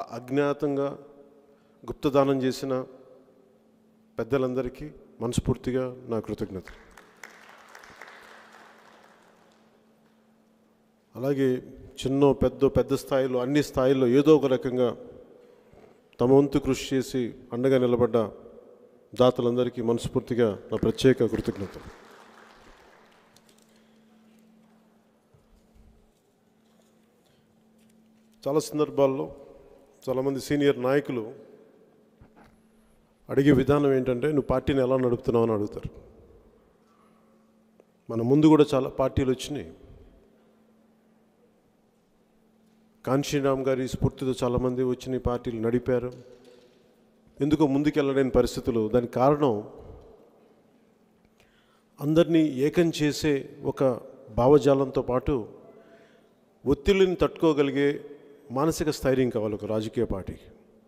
అజ్ఞాతంగా గుప్తదానం చేసిన పెద్దలందరికీ మనస్ఫూర్తిగా నా కృతజ్ఞత అలాగే చిన్న పెద్ద పెద్ద స్థాయిలో అన్ని స్థాయిల్లో ఏదో ఒక రకంగా తమ వంతు కృషి చేసి అండగా నిలబడ్డ దాతలందరికీ మనస్ఫూర్తిగా నా ప్రత్యేక కృతజ్ఞత చాలా సందర్భాల్లో చాలామంది సీనియర్ నాయకులు అడిగే విధానం ఏంటంటే నువ్వు పార్టీని ఎలా నడుపుతున్నావు అని అడుగుతారు మన ముందు కూడా చాలా పార్టీలు వచ్చినాయి కాంశీరామ్ గారి స్ఫూర్తితో చాలామంది వచ్చిన ఈ పార్టీలు నడిపారు ఎందుకో ముందుకెళ్ళలేని పరిస్థితులు దానికి కారణం అందరినీ ఏకం చేసే ఒక భావజాలంతో పాటు ఒత్తిడిని తట్టుకోగలిగే మానసిక స్థైర్యం కావాలి ఒక రాజకీయ పార్టీకి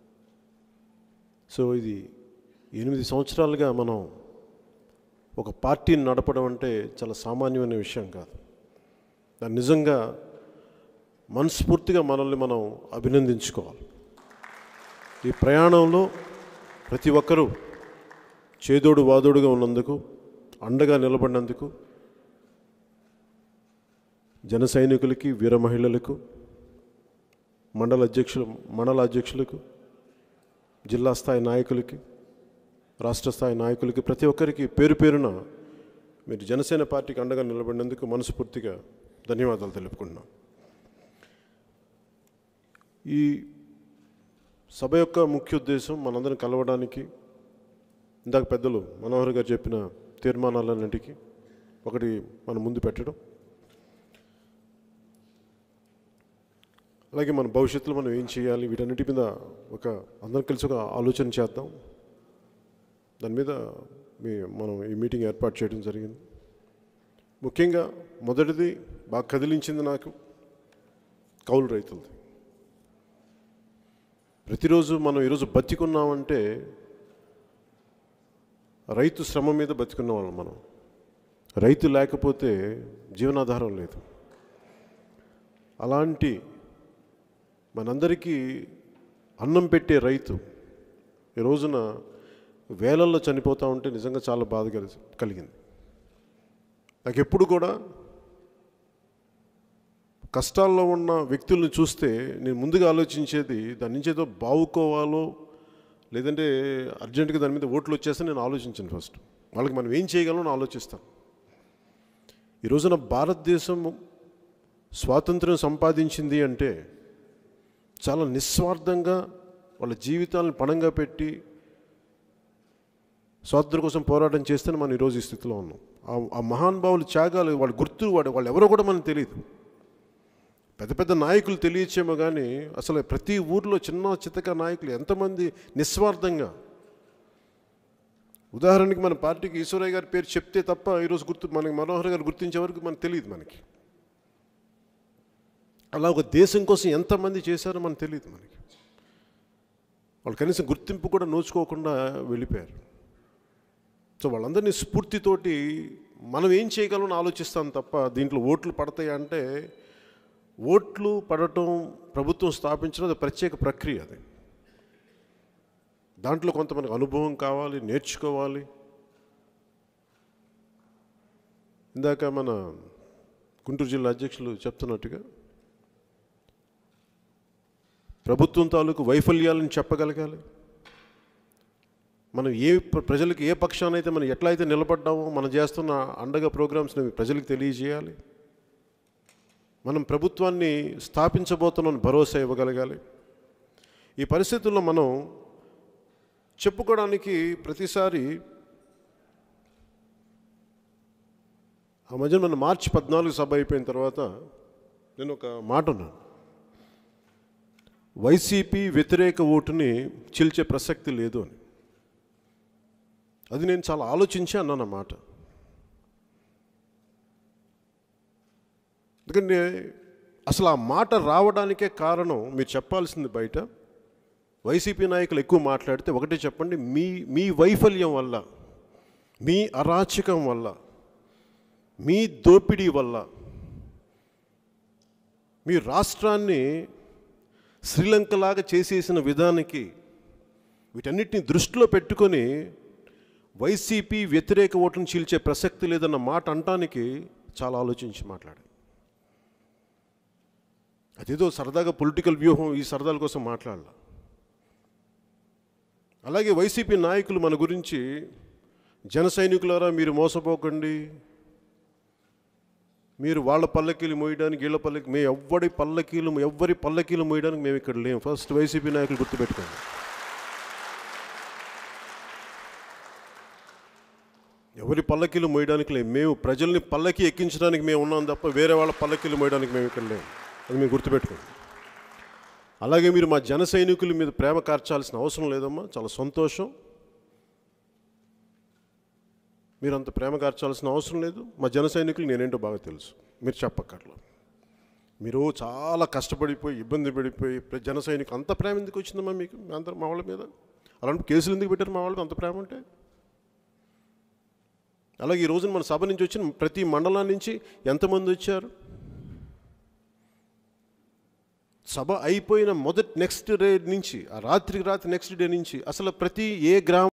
సో ఇది ఎనిమిది సంవత్సరాలుగా మనం ఒక పార్టీని నడపడం అంటే చాలా సామాన్యమైన విషయం కాదు దాన్ని నిజంగా మనస్ఫూర్తిగా మనల్ని మనం అభినందించుకోవాలి ఈ ప్రయాణంలో ప్రతి ఒక్కరూ చేదోడు వాదోడుగా ఉన్నందుకు అండగా నిలబడినందుకు జన సైనికులకి వీర మహిళలకు మండల అధ్యక్షులు మండల అధ్యక్షులకు జిల్లా స్థాయి నాయకులకి రాష్ట్ర స్థాయి నాయకులకి ప్రతి ఒక్కరికి పేరు పేరున మీరు జనసేన పార్టీకి అండగా నిలబడినందుకు మనస్ఫూర్తిగా ధన్యవాదాలు తెలుపుకుంటున్నాం ఈ సభ యొక్క ముఖ్య ఉద్దేశం మనందరం కలవడానికి ఇందాక పెద్దలు మనోహర్ గారు చెప్పిన తీర్మానాలన్నింటికి ఒకటి మన ముందు పెట్టడం అలాగే మన భవిష్యత్తులో మనం ఏం చేయాలి వీటన్నిటి మీద ఒక అందరం కలిసి ఒక ఆలోచన చేద్దాం దాని మీద మీ మనం ఈ మీటింగ్ ఏర్పాటు చేయడం జరిగింది ముఖ్యంగా మొదటిది బాగా కదిలించింది నాకు కౌలు రైతులది ప్రతిరోజు మనం ఈరోజు బతికున్నామంటే రైతు శ్రమ మీద బతికున్న వాళ్ళం మనం రైతు లేకపోతే జీవనాధారం లేదు అలాంటి మనందరికీ అన్నం పెట్టే రైతు ఈ రోజున వేలల్లో చనిపోతూ ఉంటే నిజంగా చాలా బాధ కలిసి కలిగింది నాకు ఎప్పుడు కూడా కష్టాల్లో ఉన్న వ్యక్తుల్ని చూస్తే నేను ముందుగా ఆలోచించేది దాని నుంచి ఏదో బావుకోవాలో లేదంటే అర్జెంటుగా దాని మీద ఓట్లు వచ్చేస్తే నేను ఆలోచించాను ఫస్ట్ వాళ్ళకి మనం ఏం చేయగలం ఆలోచిస్తాను ఈ రోజున భారతదేశం స్వాతంత్రం సంపాదించింది అంటే చాలా నిస్వార్థంగా వాళ్ళ జీవితాలను పణంగా పెట్టి స్వాతంత్రం కోసం పోరాటం చేస్తేనే మనం ఈరోజు ఈ స్థితిలో ఉన్నాం ఆ- ఆ మహానుభావులు త్యాగాలు వాళ్ళ గుర్తు వాడు వాళ్ళు ఎవరో కూడా మనకు తెలియదు పెద్ద పెద్ద నాయకులు తెలియచేమో కానీ అసలు ప్రతి ఊర్లో చిన్న చితక నాయకులు ఎంతమంది నిస్వార్థంగా ఉదాహరణకి మన పార్టీకి ఈశ్వరయ్య గారి పేరు చెప్తే తప్ప ఈరోజు గుర్తు మనకి మనోహర్ గారు గుర్తించే వరకు మనకు తెలియదు మనకి అలా ఒక దేశం కోసం ఎంతమంది చేశారో మనకు తెలియదు మనకి వాళ్ళు కనీసం గుర్తింపు కూడా నోచుకోకుండా వెళ్ళిపోయారు సో వాళ్ళందరినీ స్ఫూర్తితోటి మనం ఏం చేయగలం ఆలోచిస్తాం తప్ప దీంట్లో ఓట్లు పడతాయి అంటే ఓట్లు పడటం ప్రభుత్వం స్థాపించడం అది ప్రత్యేక ప్రక్రియ అది దాంట్లో కొంత మనకు అనుభవం కావాలి నేర్చుకోవాలి ఇందాక మన గుంటూరు జిల్లా అధ్యక్షులు చెప్తున్నట్టుగా ప్రభుత్వం తాలూకు వైఫల్యాలను చెప్పగలగాలి మనం ఏ ప్ర- ప్రజలకు ఏ పక్షానైతే మనం ఎట్లా అయితే నిలబడ్డామో మనం చేస్తున్న అండగా ప్రోగ్రామ్స్ని ప్రజలకు తెలియజేయాలి మనం ప్రభుత్వాన్ని స్థాపించబోతున్నాం భరోసా ఇవ్వగలగాలి ఈ పరిస్థితుల్లో మనం చెప్పుకోవడానికి ప్రతిసారి ఆ మధ్య మన మార్చి పద్నాలుగు సభ అయిపోయిన తర్వాత నేను ఒక మాట ఉన్నాను వైసీపీ వ్యతిరేక ఓటుని చీల్చే ప్రసక్తి లేదు అని అది నేను చాలా ఆలోచించి అన్నాను అన్నమాట ఎందుకంటే అసలు ఆ మాట రావడానికే కారణం మీరు చెప్పాల్సింది బయట వైసీపీ నాయకులు ఎక్కువ మాట్లాడితే ఒకటే చెప్పండి మీ మీ వైఫల్యం వల్ల మీ అరాచకం వల్ల మీ దోపిడీ వల్ల మీ రాష్ట్రాన్ని శ్రీలంకలాగా చేసేసిన విధానికి వీటన్నిటిని దృష్టిలో పెట్టుకొని వైసీపీ వ్యతిరేక ఓట్లను చీల్చే ప్రసక్తి లేదన్న మాట అంటానికి చాలా ఆలోచించి మాట్లాడాను అదేదో సరదాగా పొలిటికల్ వ్యూహం ఈ సరదాల కోసం మాట్లాడాల అలాగే వైసీపీ నాయకులు మన గురించి జన సైనికులారా మీరు మోసపోకండి మీరు వాళ్ళ పల్లకీలు మోయడానికి వీళ్ళ పల్లకి మేము ఎవ్వడి పల్లకీలు ఎవ్వరి పల్లకీలు మోయడానికి మేము ఇక్కడ లేము ఫస్ట్ వైసీపీ నాయకులు గుర్తుపెట్టుకోండి ఎవరి పల్లకీలు మోయడానికి లేము మేము ప్రజల్ని పల్లకి ఎక్కించడానికి మేము ఉన్నాం తప్ప వేరే వాళ్ళ పల్లకీలు మోయడానికి మేము ఇక్కడ లేము అది మీరు గుర్తుపెట్టుకోండి అలాగే మీరు మా జన సైనికుల మీద ప్రేమ కార్చాల్సిన అవసరం లేదమ్మా చాలా సంతోషం మీరు అంత ప్రేమ కార్చాల్సిన అవసరం లేదు మా జన సైనికులు నేనేంటో బాగా తెలుసు మీరు చెప్పక్కర్లా మీరు చాలా కష్టపడిపోయి ఇబ్బంది పడిపోయి ప్ర- జన సైనికులు అంత ప్రేమ ఎందుకు వచ్చిందమ్మా మీకు మీ అందరు మా వాళ్ళ మీద అలాంటి కేసులు ఎందుకు పెట్టారు మా వాళ్ళకి అంత ప్రేమ అంటే అలాగే ఈ రోజున మన సభ నుంచి వచ్చిన ప్రతి మండలం నుంచి ఎంతమంది వచ్చారు సభ అయిపోయిన మొదటి నెక్స్ట్ డే నుంచి ఆ రాత్రికి రాత్రి నెక్స్ట్ డే నుంచి అసలు ప్రతి ఏ గ్రామం